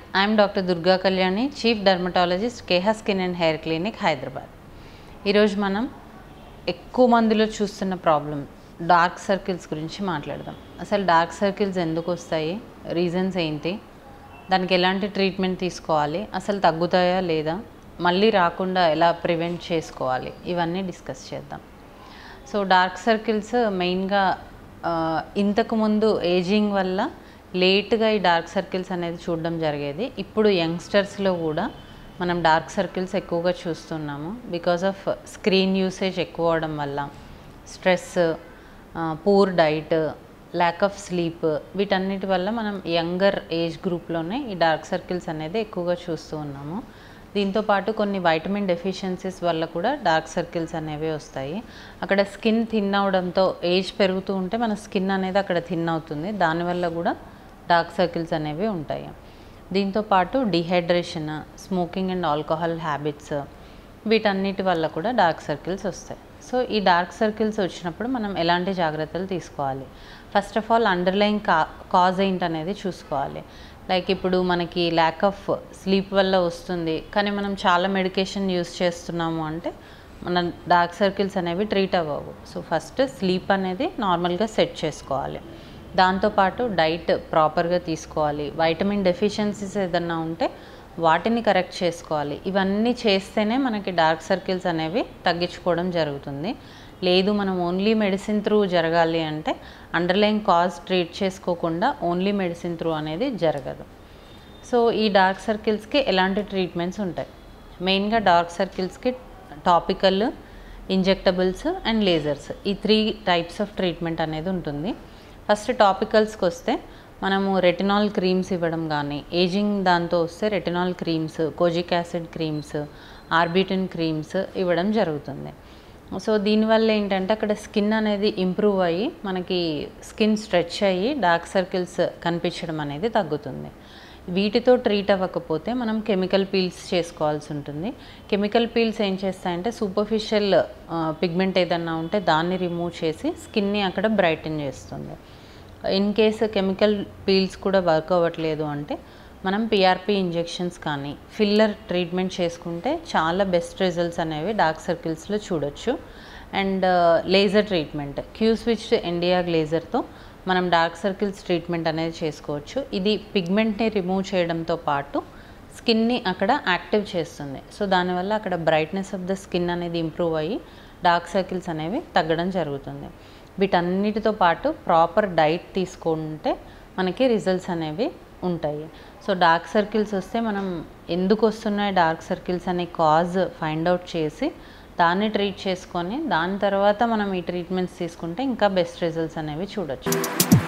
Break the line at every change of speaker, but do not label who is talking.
I'm doctor Durga Kalyani chief dermatologist కేహా skin and hair clinic Hyderabad ఈరోజు మనం ఎక్కువ మందిలో చూస్తున్న ప్రాబ్లం డార్క్ సర్కిల్స్ గురించి మాట్లాడదాం అసలు డార్క్ సర్కిల్స్ ఎందుకు వస్తాయి రీజన్స్ ఏంటి దానికి ఎలాంటి ట్రీట్మెంట్ తీసుకోవాలి అసలు తగ్గుతాయా లేదా మళ్ళీ రాకుండా ఎలా ప్రివెంట్ చేసుకోవాలి ఇవన్నీ డిస్కస్ చేద్దాం సో డార్క్ సర్కిల్స్ మెయిన్గా ఇంతకుముందు ఏజింగ్ వల్ల లేట్గా ఈ డార్క్ సర్కిల్స్ అనేది చూడడం జరిగేది ఇప్పుడు యంగ్స్టర్స్లో కూడా మనం డార్క్ సర్కిల్స్ ఎక్కువగా చూస్తున్నాము బికాస్ ఆఫ్ స్క్రీన్ యూసేజ్ ఎక్కువ అవడం వల్ల stress poor diet lack of sleep వీటన్నిటి వల్ల మనం యంగర్ ఏజ్ గ్రూప్లోనే ఈ డార్క్ సర్కిల్స్ అనేది ఎక్కువగా చూస్తూ ఉన్నాము దీంతోపాటు కొన్ని వైటమిన్ డెఫిషియన్సీస్ వల్ల కూడా డార్క్ సర్కిల్స్ అనేవి వస్తాయి అక్కడ స్కిన్ థిన్ అవడంతో ఏజ్ పెరుగుతూ ఉంటే మన స్కిన్ అనేది అక్కడ థిన్ అవుతుంది దానివల్ల కూడా డార్క్ సర్కిల్స్ అనేవి ఉంటాయి దీంతోపాటు dehydration smoking and alcohol habits వీటన్నిటి వల్ల కూడా డార్క్ సర్కిల్స్ వస్తాయి సో ఈ డార్క్ సర్కిల్స్ వచ్చినప్పుడు మనం ఎలాంటి జాగ్రత్తలు తీసుకోవాలి ఫస్ట్ ఆఫ్ ఆల్ అండర్లైన్ కా కాజ్ ఏంటనేది చూసుకోవాలి లైక్ ఇప్పుడు మనకి ల్యాక్ ఆఫ్ స్లీప్ వల్ల వస్తుంది కానీ మనం చాలా మెడికేషన్ యూస్ చేస్తున్నాము అంటే మన డార్క్ సర్కిల్స్ అనేవి ట్రీట్ అవ్వవు సో ఫస్ట్ స్లీప్ అనేది నార్మల్గా సెట్ చేసుకోవాలి దాంతోపాటు డైట్ ప్రాపర్గా తీసుకోవాలి వైటమిన్ డెఫిషియన్సీస్ ఏదన్నా ఉంటే వాటిని కరెక్ట్ చేసుకోవాలి ఇవన్నీ చేస్తేనే మనకి డార్క్ సర్కిల్స్ అనేవి తగ్గించుకోవడం జరుగుతుంది లేదు మనం ఓన్లీ మెడిసిన్ త్రూ జరగాలి అంటే అండర్లైన్ కాజ్ ట్రీట్ చేసుకోకుండా ఓన్లీ మెడిసిన్ త్రూ అనేది జరగదు సో ఈ డార్క్ సర్కిల్స్కి ఎలాంటి ట్రీట్మెంట్స్ ఉంటాయి మెయిన్గా డార్క్ సర్కిల్స్కి టాపికల్ ఇంజెక్టబుల్స్ అండ్ లేజర్స్ ఈ త్రీ టైప్స్ ఆఫ్ ట్రీట్మెంట్ అనేది ఉంటుంది ఫస్ట్ టాపికల్స్కి వస్తే మనము రెటినాల్ క్రీమ్స్ ఇవ్వడం కానీ ఏజింగ్ దాంతో వస్తే retinol creams kojic acid creams arbutin creams ఇవ్వడం జరుగుతుంది సో దీనివల్ల ఏంటంటే అక్కడ స్కిన్ అనేది ఇంప్రూవ్ అయ్యి మనకి స్కిన్ స్ట్రెచ్ అయ్యి డార్క్ సర్కిల్స్ కనిపించడం అనేది తగ్గుతుంది వీటితో ట్రీట్ అవ్వకపోతే మనం కెమికల్ పీల్స్ చేసుకోవాల్సి ఉంటుంది కెమికల్ పీల్స్ ఏం చేస్తాయంటే సూపర్ఫిషియల్ పిగ్మెంట్ ఏదన్నా ఉంటే దాన్ని రిమూవ్ చేసి స్కిన్ని అక్కడ బ్రైటన్ చేస్తుంది ఇన్ కేసు కెమికల్ పీల్స్ కూడా వర్క్ అవ్వట్లేదు అంటే మనం పిఆర్పి ఇంజెక్షన్స్ కానీ ఫిల్లర్ ట్రీట్మెంట్ చేసుకుంటే చాలా బెస్ట్ రిజల్ట్స్ అనేవి డార్క్ సర్కిల్స్లో చూడొచ్చు and laser treatment Q switch ND YAG లేజర్తో మనం డార్క్ సర్కిల్స్ ట్రీట్మెంట్ అనేది చేసుకోవచ్చు ఇది పిగ్మెంట్ని రిమూవ్ చేయడంతో పాటు స్కిన్ని అక్కడ యాక్టివ్ చేస్తుంది సో దానివల్ల అక్కడ బ్రైట్నెస్ ఆఫ్ ద స్కిన్ అనేది ఇంప్రూవ్ అయ్యి డార్క్ సర్కిల్స్ అనేవి తగ్గడం జరుగుతుంది వీటన్నిటితో పాటు ప్రాపర్ డైట్ తీసుకుంటే మనకి రిజల్ట్స్ అనేవి ఉంటాయి సో డార్క్ సర్కిల్స్ వస్తే మనం ఎందుకు వస్తున్నాయి డార్క్ సర్కిల్స్ అనే కాజ్ ఫైండ్ అవుట్ చేసి దాన్ని ట్రీట్ చేసుకొని దాని తర్వాత మనం ఈ ట్రీట్మెంట్స్ తీసుకుంటే ఇంకా బెస్ట్ రిజల్ట్స్ అనేవి చూడొచ్చు